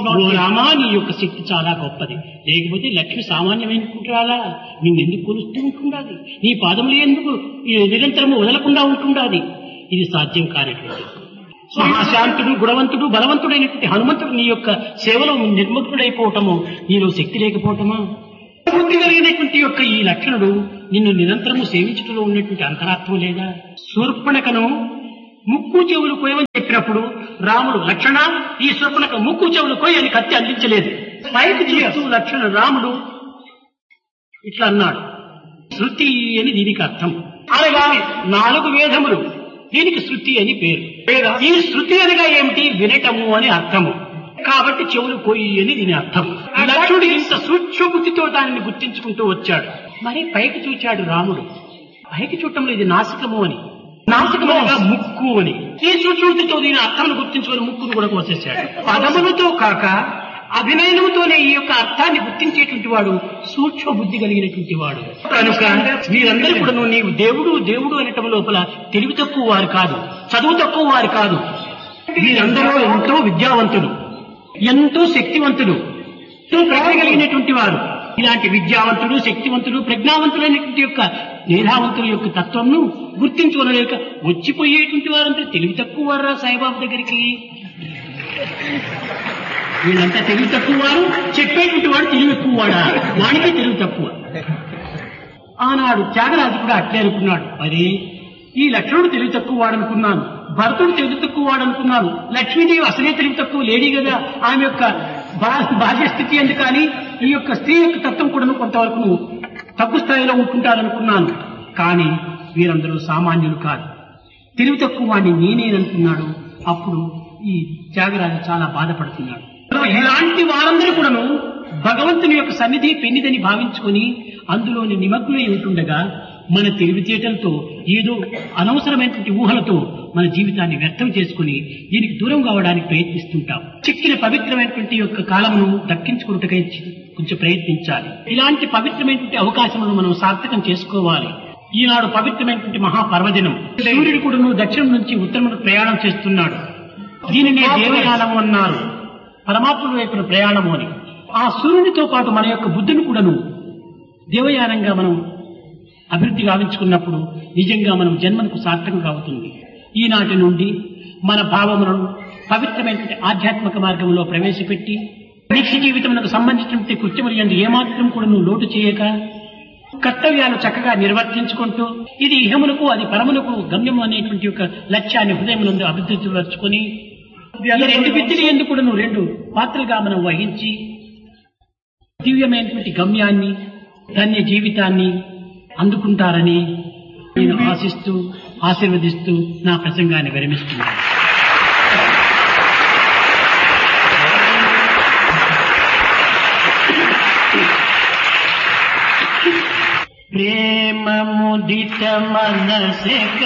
ఓ రామా నీ యొక్క శక్తి చాలా గొప్పది లేకపోతే లక్ష్మి సామాన్యమైన కుట్రాలా నిన్నెందుకు కొలుస్తూ ఉంటుండాది నీ పాదములు ఎందుకు ఈ నిరంతరము వదలకుండా ఉంటుండాది ఇది సాధ్యం కానటువంటి మహాశాంతుడు గుణవంతుడు బలవంతుడైనటువంటి హనుమంతుడు నీ యొక్క సేవలో నిర్ముక్తుడైపోవటము నీలో శక్తి లేకపోవటమా బుద్ధి కలిగినటువంటి యొక్క ఈ లక్షణుడు నిన్ను నిరంతరము సేవించటంలో ఉన్నటువంటి అంతరాత్మ లేదా శూర్పణకను ముక్కు చెవులు కోయమని చెప్పినప్పుడు రాముడు లక్షణ ఈ శూర్పణక ముక్కు చెవులు కోయి అని కత్తి అందించలేదు పైకి చూస్తూ లక్షణ రాముడు ఇట్లా అన్నాడు శృతి అని దీనికి అర్థం అనగా నాలుగు వేదములు దీనికి శృతి అని పేరు ఈ శృతి అనగా ఏమిటి వినటము అని అర్థము కాబట్టి చెవులు కోయి అని దీని అర్థం లక్ష్మణుడు ఇంత సూక్ష్మ బుద్ధితో దానిని గుర్తించుకుంటూ వచ్చాడు మరి పైకి చూచాడు రాముడు పైకి చూడటంలో ఇది నాసికము అని నాసికము అనగా ముక్కు అని ఈ సూక్ష్మబుద్ధితో దీని అర్థాన్ని గుర్తించుకొని ముక్కును కూడా కోసేశాడు పదములతో కాక అభినయనముతోనే ఈ యొక్క అర్థాన్ని గుర్తించేటువంటి వాడు సూక్ష్మ బుద్ధి కలిగినటువంటి వాడు కనుక మీరందరూ కూడా నీవు దేవుడు దేవుడు అనటం లోపల తెలివి తక్కువ వారు కాదు చదువు తక్కువ వారు కాదు మీరందరూ ఎంతో విద్యావంతులు ఎంతో శక్తివంతులు ఎంతో ప్రజ్ఞ కలిగినటువంటి వారు ఇలాంటి విద్యావంతుడు శక్తివంతుడు ప్రజ్ఞావంతులైనటువంటి యొక్క మేధావంతుల యొక్క తత్వంను గుర్తించుకోలేక వచ్చిపోయేటువంటి వారంతా తెలివి తక్కువ వారా సాయిబాబు దగ్గరికి వీళ్ళంతా తెలివి తక్కువ వారు చెప్పేటువంటి వాడు తెలివి ఎక్కువ వాడా వాడికి తెలివి తక్కువ ఆనాడు త్యాగరాజు కూడా అట్లే అనుకున్నాడు మరి ఈ లక్ష్మణుడు తెలివి తక్కువ వాడనుకున్నాను భరతుడు తెలివి తక్కువ వాడనుకున్నాను లక్ష్మీదేవి అసలే తెలివి తక్కువ లేడీ కదా ఆమె యొక్క బా- బాహ్య స్థితి ఎందుకు కానీ ఈ యొక్క స్త్రీ యొక్క తత్వం కూడా కొంతవరకు తక్కువ స్థాయిలో ఉంటుంటారనుకున్నాను కానీ వీరందరూ సామాన్యులు కాదు తెలివి తక్కువ వాడిని నేనేననుకున్నాడు అప్పుడు ఈ త్యాగరాజు చాలా బాధపడుతున్నాడు ఇలాంటి వారందరూ కూడాను భగవంతుని యొక్క సన్నిధి పెన్నిదని భావించుకొని అందులోని నిమగ్నమై ఉంటుండగా మన తెలివితేటలతో ఏదో అనవసరమైనటువంటి ఊహలతో మన జీవితాన్ని వ్యర్థం చేసుకుని దీనికి దూరం కావడానికి ప్రయత్నిస్తుంటాం చిక్కిన పవిత్రమైనటువంటి యొక్క కాలమును దక్కించుకున్నట్టుగా కొంచెం ప్రయత్నించాలి ఇలాంటి పవిత్రమైనటువంటి అవకాశములను మనం సార్థకం చేసుకోవాలి ఈనాడు పవిత్రమైనటువంటి మహాపర్వదినం సూర్యుడు కూడాను దక్షిణం నుంచి ఉత్తరం ప్రయాణం చేస్తున్నాడు దీనినే దేవయానము అన్నారు పరమాత్మ వైపున ప్రయాణము అని ఆ సూర్యునితో పాటు మన యొక్క బుద్ధిని కూడాను దేవయానంగా మనం అభివృద్ధి గావించుకున్నప్పుడు నిజంగా మనం జన్మకు సార్థకంగా అవుతుంది ఈనాటి నుండి మన భావములను పవిత్రమైనటువంటి ఆధ్యాత్మిక మార్గంలో ప్రవేశపెట్టి నిత్య జీవితమునకు సంబంధించినటువంటి కృత్యములు ఎందు ఏమాత్రం కూడా నువ్వు లోటు చేయక కర్తవ్యాలు చక్కగా నిర్వర్తించుకుంటూ ఇది ఇహమునకు అది పరమునకు గమ్యము అనేటువంటి ఒక లక్ష్యాన్ని హృదయమునందు అభివృద్ధి పరుచుకొని ఈ రెండు విద్యలు ఎందుకు కూడా నువ్వు రెండు పాత్రలుగా మనం వహించి దివ్యమైనటువంటి గమ్యాన్ని ధన్య జీవితాన్ని అందుకుంటారని నేను ఆశిస్తూ ఆశీర్వదిస్తూ నా ప్రసంగాన్ని విరమిస్తున్నాను ప్రేమ ముదిత మనసే